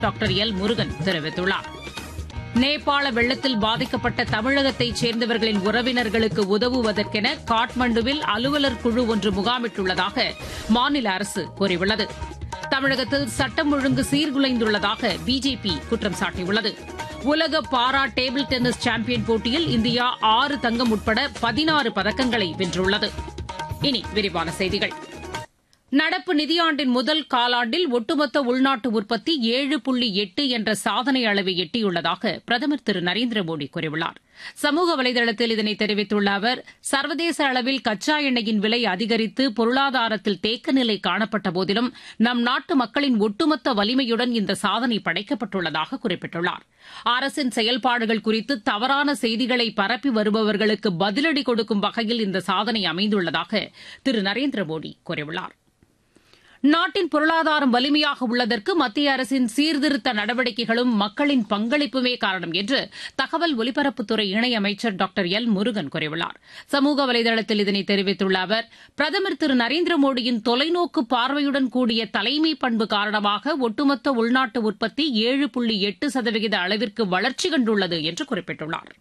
doctor L Murugan தெரிவித்துள்ளார் நேபாள வெள்ளத்தில் பாதிக்கப்பட்ட தமிழகத்தைச் சேர்ந்தவர்களின் உறவினர்களுக்கு உதவுவதற்கென காட்மண்டுவில் அலுவலர் குழு ஒன்று முகாமிட்டுள்ளதாக மாநில அரசு கூறியுள்ளது தமிழகத்தில் சட்டம் ஒழுங்கு சீர்குலைந்துள்ளதாக பிஜேபி குற்றம் சாட்டியுள்ளது உலக பாரா டேபிள் டென்னிஸ் சாம்பியன் போட்டியில் இந்தியா ஆறு தங்கம் உட்பட பதினாறு பதக்கங்களை வென்றுள்ளது இனி விரிவான செய்திகள் நடப்பு நிதியாண்டின் முதல் காலாண்டில் ஒட்டுமொத்த உள்நாட்டு உற்பத்தி ஏழு புள்ளி எட்டு என்ற சாதனை அளவை எட்டியுள்ளதாக பிரதமர் திரு நரேந்திர மோடி கூறியுள்ளார் சமூக வலைதளத்தில் இதனை தெரிவித்துள்ள அவர் சர்வதேச அளவில் கச்சா எண்ணெயின் விலை அதிகரித்து பொருளாதாரத்தில் தேக்க நிலை காணப்பட்ட போதிலும் நம் நாட்டு மக்களின் ஒட்டுமொத்த வலிமையுடன் இந்த சாதனை படைக்கப்பட்டுள்ளதாக குறிப்பிட்டுள்ளார் அரசின் செயல்பாடுகள் குறித்து தவறான செய்திகளை பரப்பி வருபவர்களுக்கு பதிலடி கொடுக்கும் வகையில் இந்த சாதனை அமைந்துள்ளதாக திரு நரேந்திர மோடி கூறியுள்ளார் நாட்டின் பொருளாதாரம் வலிமையாக உள்ளதற்கு மத்திய அரசின் சீர்திருத்த நடவடிக்கைகளும் மக்களின் பங்களிப்புமே காரணம் என்று தகவல் ஒலிபரப்புத்துறை இணையமைச்சர் டாக்டர் எல் முருகன் கூறியுள்ளார் சமூக வலைதளத்தில் இதனை தெரிவித்துள்ள அவர் பிரதமர் திரு நரேந்திர மோடியின் தொலைநோக்கு பார்வையுடன் கூடிய தலைமை பண்பு காரணமாக ஒட்டுமொத்த உள்நாட்டு உற்பத்தி ஏழு புள்ளி எட்டு சதவிகித அளவிற்கு வளர்ச்சி கண்டுள்ளது என்று குறிப்பிட்டுள்ளார்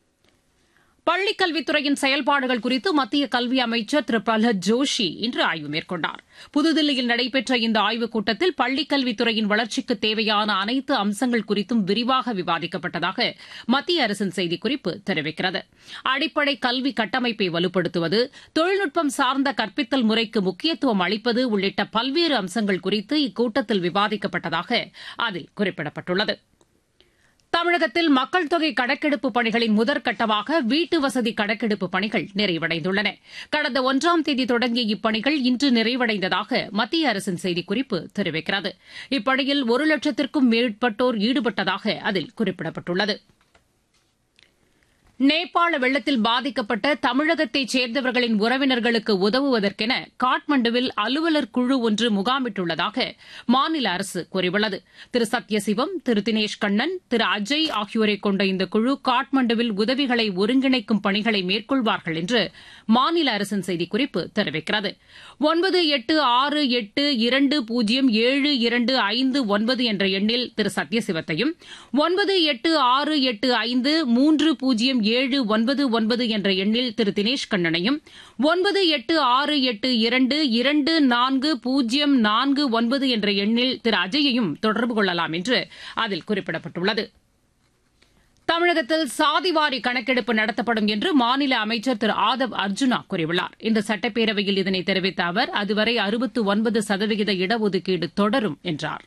பள்ளிக் கல்வித்துறையின் செயல்பாடுகள் குறித்து மத்திய கல்வி அமைச்சர் திரு பிரஹ்லாத் ஜோஷி இன்று ஆய்வு மேற்கொண்டார் புதுதில்லியில் நடைபெற்ற இந்த ஆய்வுக் கூட்டத்தில் பள்ளிக் கல்வித்துறையின் வளர்ச்சிக்கு தேவையான அனைத்து அம்சங்கள் குறித்தும் விரிவாக விவாதிக்கப்பட்டதாக மத்திய அரசின் செய்திக்குறிப்பு தெரிவிக்கிறது அடிப்படை கல்வி கட்டமைப்பை வலுப்படுத்துவது தொழில்நுட்பம் சார்ந்த கற்பித்தல் முறைக்கு முக்கியத்துவம் அளிப்பது உள்ளிட்ட பல்வேறு அம்சங்கள் குறித்து இக்கூட்டத்தில் விவாதிக்கப்பட்டதாக அதில் குறிப்பிடப்பட்டுள்ளது தமிழகத்தில் மக்கள் தொகை கணக்கெடுப்பு பணிகளின் முதற்கட்டமாக வீட்டு வசதி கணக்கெடுப்பு பணிகள் நிறைவடைந்துள்ளன கடந்த ஒன்றாம் தேதி தொடங்கிய இப்பணிகள் இன்று நிறைவடைந்ததாக மத்திய அரசின் செய்திக்குறிப்பு தெரிவிக்கிறது இப்பணியில் ஒரு லட்சத்திற்கும் மேற்பட்டோர் ஈடுபட்டதாக அதில் குறிப்பிடப்பட்டுள்ளது நேபாள வெள்ளத்தில் பாதிக்கப்பட்ட தமிழகத்தைச் சேர்ந்தவர்களின் உறவினர்களுக்கு உதவுவதற்கென காட்மண்டுவில் அலுவலர் குழு ஒன்று முகாமிட்டுள்ளதாக மாநில அரசு கூறியுள்ளது திரு சத்யசிவம் திரு தினேஷ் கண்ணன் திரு அஜய் ஆகியோரை கொண்ட இந்த குழு காட்மண்டுவில் உதவிகளை ஒருங்கிணைக்கும் பணிகளை மேற்கொள்வார்கள் என்று மாநில அரசின் செய்திக்குறிப்பு தெரிவிக்கிறது ஒன்பது எட்டு ஆறு எட்டு இரண்டு பூஜ்ஜியம் ஏழு இரண்டு ஐந்து ஒன்பது என்ற எண்ணில் திரு சத்யசிவத்தையும் ஒன்பது எட்டு ஆறு எட்டு ஐந்து மூன்று பூஜ்ஜியம் ஏழு ஒன்பது ஒன்பது என்ற எண்ணில் திரு தினேஷ் கண்ணனையும் ஒன்பது எட்டு ஆறு எட்டு இரண்டு இரண்டு நான்கு பூஜ்ஜியம் நான்கு ஒன்பது என்ற எண்ணில் திரு அஜயையும் தொடர்பு கொள்ளலாம் என்று அதில் குறிப்பிடப்பட்டுள்ளது தமிழகத்தில் சாதிவாரி கணக்கெடுப்பு நடத்தப்படும் என்று மாநில அமைச்சர் திரு ஆதவ் அர்ஜுனா கூறியுள்ளார் இன்று சட்டப்பேரவையில் இதனை தெரிவித்த அவர் அதுவரை அறுபத்து ஒன்பது சதவிகித இடஒதுக்கீடு தொடரும் என்றார்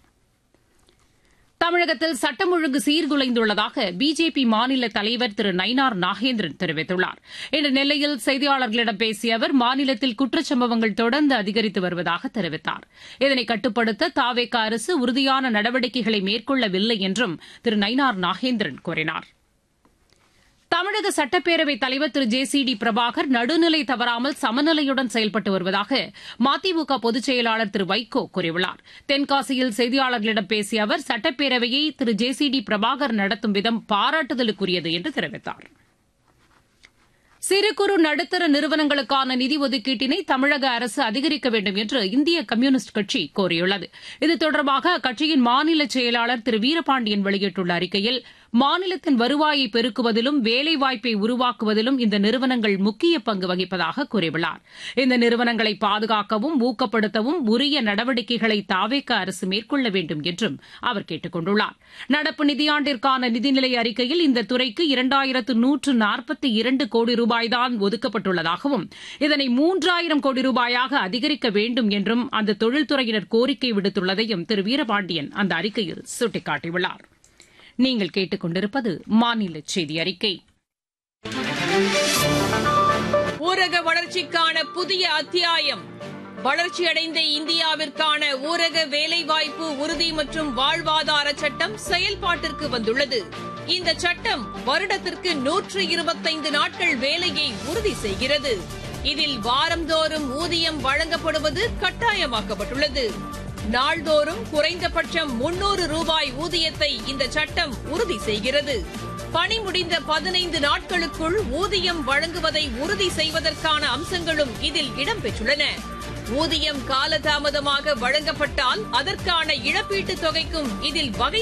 தமிழகத்தில் சட்டம் ஒழுங்கு சீர்குலைந்துள்ளதாக பிஜேபி மாநில தலைவர் திரு நயினார் நாகேந்திரன் தெரிவித்துள்ளார் இன்று நெல்லையில் செய்தியாளர்களிடம் பேசிய அவர் மாநிலத்தில் குற்றச்சம்பவங்கள் தொடர்ந்து அதிகரித்து வருவதாக தெரிவித்தார் இதனை கட்டுப்படுத்த தாவேக அரசு உறுதியான நடவடிக்கைகளை மேற்கொள்ளவில்லை என்றும் திரு நயினார் நாகேந்திரன் கூறினார் தமிழக சட்டப்பேரவைத் தலைவர் திரு ஜே சி டி பிரபாகர் நடுநிலை தவறாமல் சமநிலையுடன் செயல்பட்டு வருவதாக மதிமுக பொதுச் செயலாளர் திரு வைகோ கூறியுள்ளார் தென்காசியில் செய்தியாளர்களிடம் பேசிய அவர் சட்டப்பேரவையை திரு ஜே சி டி பிரபாகர் நடத்தும் விதம் பாராட்டுதலுக்குரியது என்று தெரிவித்தார் சிறு குறு நடுத்தர நிறுவனங்களுக்கான நிதி ஒதுக்கீட்டினை தமிழக அரசு அதிகரிக்க வேண்டும் என்று இந்திய கம்யூனிஸ்ட் கட்சி கோரியுள்ளது இது தொடர்பாக அக்கட்சியின் மாநில செயலாளர் திரு வீரபாண்டியன் வெளியிட்டுள்ள அறிக்கையில் மாநிலத்தின் வருவாயை பெருக்குவதிலும் வேலைவாய்ப்பை உருவாக்குவதிலும் இந்த நிறுவனங்கள் முக்கிய பங்கு வகிப்பதாக கூறியுள்ளார் இந்த நிறுவனங்களை பாதுகாக்கவும் ஊக்கப்படுத்தவும் உரிய நடவடிக்கைகளை தாவேக்க அரசு மேற்கொள்ள வேண்டும் என்றும் அவர் கேட்டுக் கொண்டுள்ளார் நடப்பு நிதியாண்டிற்கான நிதிநிலை அறிக்கையில் இந்த துறைக்கு இரண்டாயிரத்து நூற்று நாற்பத்தி இரண்டு கோடி ரூபாய்தான் ஒதுக்கப்பட்டுள்ளதாகவும் இதனை மூன்றாயிரம் கோடி ரூபாயாக அதிகரிக்க வேண்டும் என்றும் அந்த தொழில்துறையினர் கோரிக்கை விடுத்துள்ளதையும் திரு வீரபாண்டியன் அந்த அறிக்கையில் சுட்டிக்காட்டியுள்ளார் நீங்கள் கேட்டுக்கொண்டிருப்பது மாநில செய்தி அறிக்கை ஊரக வளர்ச்சிக்கான புதிய அத்தியாயம் வளர்ச்சியடைந்த இந்தியாவிற்கான ஊரக வேலைவாய்ப்பு உறுதி மற்றும் வாழ்வாதார சட்டம் செயல்பாட்டிற்கு வந்துள்ளது இந்த சட்டம் வருடத்திற்கு நூற்று இருபத்தைந்து நாட்கள் வேலையை உறுதி செய்கிறது இதில் வாரந்தோறும் ஊதியம் வழங்கப்படுவது கட்டாயமாக்கப்பட்டுள்ளது நாள்தோறும் குறைந்தபட்சம் முன்னூறு ரூபாய் ஊதியத்தை இந்த சட்டம் உறுதி செய்கிறது பணி முடிந்த பதினைந்து நாட்களுக்குள் ஊதியம் வழங்குவதை உறுதி செய்வதற்கான அம்சங்களும் இதில் இடம்பெற்றுள்ளன ஊதியம் காலதாமதமாக வழங்கப்பட்டால் அதற்கான இழப்பீட்டுத் தொகைக்கும் இதில் வகை